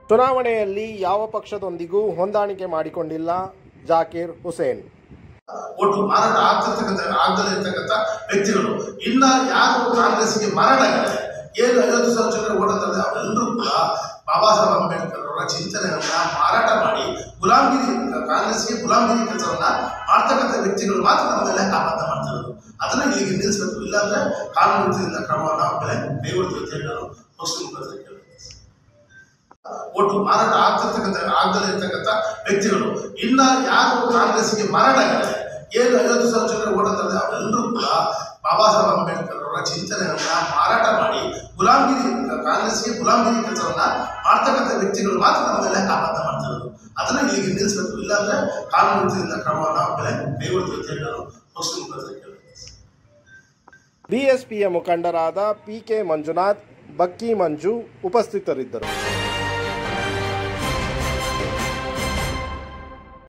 ಚುನಾವಣೆಯಲ್ಲಿ ಯಾವ ಪಕ್ಷದೊಂದಿಗೂ ಹೊಂದಾಣಿಕೆ ಮಾಡಿಕೊಂಡಿಲ್ಲ ಜಾಕೀರ್ ಹುಸೇನ್ ಒಟ್ಟು ಮಾರಾಟ ಆಗ್ತಿರ್ತಕ್ಕಂಥ ಆಗದಲ್ಲೇ ಇರ್ತಕ್ಕಂಥ ವ್ಯಕ್ತಿಗಳು ಇನ್ನ ಯಾರು ಕಾಂಗ್ರೆಸ್ಗೆ ಮಾರಾಟ ಆಗಿದ್ದಾರೆ ಏನು ಐವತ್ತು ಸಾವಿರ ಜನರ ಓಟ್ ಅಂತಾರೆ ಅವರೆಲ್ಲರೂ ಕೂಡ ಬಾಬಾ ಸಾಹೇಬ್ ಅಂಬೇಡ್ಕರ್ ಅವರ ಚಿಂತನೆಯನ್ನ ಮಾರಾಟ ಮಾಡಿ ಗುಲಾಮಗಿರಿ ಕಾಂಗ್ರೆಸ್ಗೆ ಗುಲಾಮಗಿರಿ ಕೆಲಸವನ್ನ ಮಾಡ್ತಕ್ಕಂಥ ವ್ಯಕ್ತಿಗಳು ಮಾತ್ರ ನಮ್ಮ ಮೇಲೆ ಆಪಾದನೆ ಮಾಡ್ತಿರೋದು ಅದನ್ನ ಇಲ್ಲಿಗೆ ನಿಲ್ಲಿಸಬೇಕು ಇಲ್ಲಾಂದ್ರೆ ಕಾನೂನು ರೀತಿಯಿಂದ ಕ್ರಮವನ್ನು ಅವ್ರ ಮೇಲೆ ಕೈಗೊಳ್ತೀವಿ ಅಂತ ಹೇಳಿ ನಾನು ಪಕ್ಷದ ಮುಖಾಂತರ ಕೇಳ್ತೀನಿ ಒಟ್ಟು ಮಾರಾಟ ಆಗ್ತಿರ್ತಕ್ಕಂಥ ಆಗದಲ್ಲೇ ಇರ್ತಕ್ಕಂಥ ವ್ಯಕ್ತಿಗಳು ಇನ್ನ ಯಾರು ಕಾಂಗ್ರೆಸ್ಗೆ ಮಾರಾಟ ಆಗಿದ್ದಾರೆ ಏನು ಐವತ್ತು ಸಾವಿರ ಜನರ ಓಟ್ ಅಂತಾರೆ ಅವರೆಲ್ಲರೂ ಕೂಡ ಬಾಬಾ ಸಾಹೇಬ್ ಅಂಬೇಡ್ಕರ್ ಅವರ ಚಿಂತನೆಯನ್ನ ಮಾರಾಟ ಮಾಡಿ ಗುಲಾಮಗಿರಿ ಕಾಂಗ್ರೆಸ್ಗೆ ಗುಲಾಮಗಿರಿ ಕೆಲಸವನ್ನ ಮಾಡ್ತಕ್ಕಂಥ ವ್ಯಕ್ತಿಗಳು ಮಾತ್ರ ನಮ್ಮ ಮೇಲೆ ಆಪಾದನೆ ಮಾಡ್ತಿರೋದು ಅದನ್ನ ಇಲ್ಲಿಗೆ ನಿಲ್ಲಿಸಬೇಕು ಇಲ್ಲಾಂದ್ರೆ ಕಾನೂನು ರೀತಿಯಿಂದ ಕ್ರಮವನ್ನು ಅವ್ರ ಮೇಲೆ ಕೈಗೊಳ್ತೀವಿ ಅಂತ ಹೇಳಿ ನಾನು ಪಕ್ಷದ ಮುಖಾಂತರ ಕೇಳ್ತೀನಿ ಬಿಎಸ್ಪಿಯ ಮುಖಂಡರಾದ ಪಿ ಕೆ ಮಂಜುನಾಥ್ ಬಕ್ಕಿ ಮಂಜು ಉಪಸ್ಥಿತರಿದ್ದರು